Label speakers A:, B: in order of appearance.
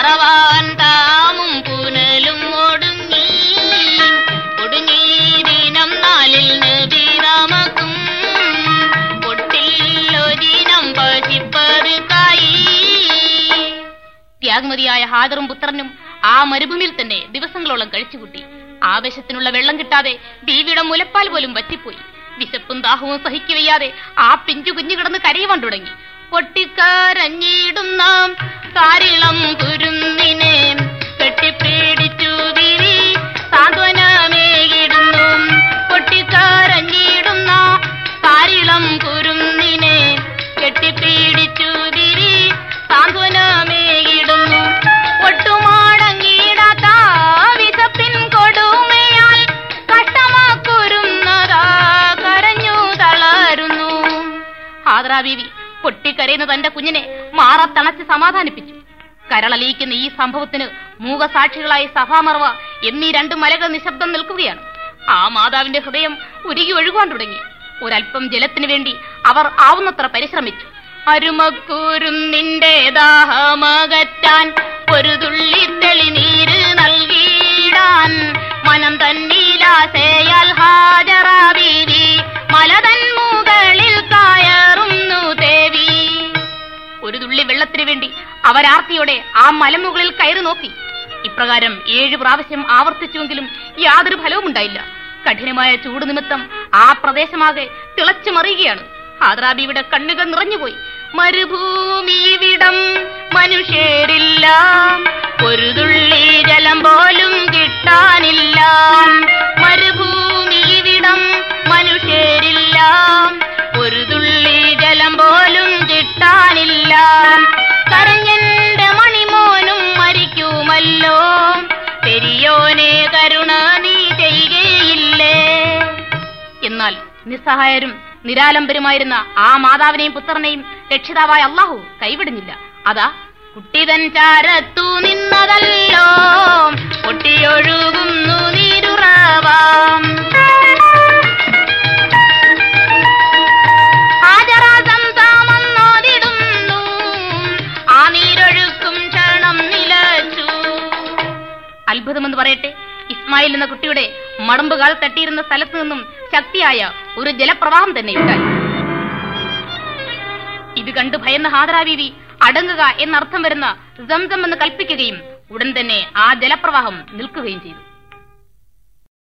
A: മറവാൻ താമും പുനലും ഒടുങ്ങി ഒടുങ്ങി ദിനം നാലിൽ നബി നമുക്കും പൊട്ടില്ലൊരിനം പശിപ്പറുക്കായി ത്യാഗമതിയായ ഹാജറും പുത്രനും ആ മരുഭൂമിയിൽ തന്നെ ദിവസങ്ങളോളം കഴിച്ചുകൂട്ടി ആവേശത്തിനുള്ള വെള്ളം കിട്ടാതെ ബീവിയുടെ മുലപ്പാൽ പോലും വറ്റിപ്പോയി വിശപ്പും ദാഹവും സഹിക്കവയ്യാതെ ആ പിഞ്ചു കുഞ്ഞു കിടന്ന് കരയുവാൻ തുടങ്ങി പൊട്ടിക്കരഞ്ഞിടും നാം കാരിളം കുരുന്നിനെ കെട്ടിപ്പിടിച്ചു വിരി സാന്ത്വനമേകിടുന്നു പൊട്ടിക്കരഞ്ഞിടും നാം കാരിളം കുരുന്നിനെ കെട്ടിപ്പിടിച്ചു വിരി സാന്ത്വനമേകിടുന്നു ഒട്ടുമാടങ്ങിടാത്ത വിശപ്പിൻ കൊടുമയാൽ കഷ്ടമാക്കുരുന്നതാ കരഞ്ഞു തളരുന്നു ഹാദ്ര ബീവി പൊട്ടിക്കരയുന്ന തന്റെ കുഞ്ഞിനെ മാറത്തണച്ച് സമാധാനിപ്പിച്ചു കരളലിയിക്കുന്ന ഈ സംഭവത്തിന് മൂകസാക്ഷികളായി സഭാമർവ എന്നീ രണ്ട് മലകൾ നിശബ്ദം നിൽക്കുകയാണ് ആ മാതാവിന്റെ ഹൃദയം ഉരുകി ഒഴുകുവാൻ തുടങ്ങി ഒരല്പം ജലത്തിനു വേണ്ടി അവർ ആവുന്നത്ര പരിശ്രമിച്ചു അരുമക്കൂരും നിന്റെ ദാഹമകറ്റാൻ ഒരു തുള്ളി തെളിനീര് നൽകിയിടാൻ മനം തന്നീലാസയാൽ ഹാജറ ബീവി മലതൻ മുകളിൽ കയറുന്നു ദേവി ഒരു തുള്ളി വെള്ളത്തിനു വേണ്ടി അവരാർത്തിയോടെ ആ മലമുകളിൽ കയറി നോക്കി ഇപ്രകാരം ഏഴു പ്രാവശ്യം ആവർത്തിച്ചുവെങ്കിലും യാതൊരു ഫലവും ഉണ്ടായില്ല കഠിനമായ ചൂട് നിമിത്തം ആ പ്രദേശമാകെ തിളച്ചു മറിയുകയാണ് ഹാദ്രാബിയുടെ കണ്ണുകൾ നിറഞ്ഞുപോയി മരുഭൂമിവിടം മനുഷ്യരില്ല ഒരു തുള്ളി ജലം പോലും കിട്ടാനില്ല മരുഭൂമിവിടം മനുഷ്യരില്ല ഒരു തുള്ളി ജലം പോലും കിട്ടാനില്ല കരഞ്ഞന്റെ മണിമോനും മരിക്കുമല്ലോ പെരിയോനെ കരുണ നീ ചെയ്യുകയില്ലേ എന്നാൽ നിസ്സഹായരും നിരാലംബരുമായിരുന്ന ആ മാതാവിനെയും പുത്രനെയും രക്ഷിതാവായ അള്ളാഹു കൈവിടുന്നില്ല അതാ കുട്ടിതൻ ചാരത്തു നിന്നതല്ലോ പൊട്ടിയൊഴുകുന്നു നീരുറവാം ഹാജറാസംസാമെന്നോതിടുന്നു ആ നീരൊഴുക്കും ക്ഷണം നിലച്ചു അത്ഭുതമെന്ന് പറയട്ടെ ഇസ്മായിൽ എന്ന കുട്ടിയുടെ മടമ്പുകാൽ തട്ടിയിരുന്ന സ്ഥലത്തു നിന്നും ശക്തിയായ ഒരു ജലപ്രവാഹം തന്നെ ഉണ്ടായി ഇത് കണ്ടു ഭയന്ന ഹാദരാ ബീവി അടങ്ങുക എന്നർത്ഥം വരുന്ന സംസം എന്ന് കൽപ്പിക്കുകയും ഉടൻ തന്നെ ആ ജലപ്രവാഹം നിൽക്കുകയും ചെയ്തു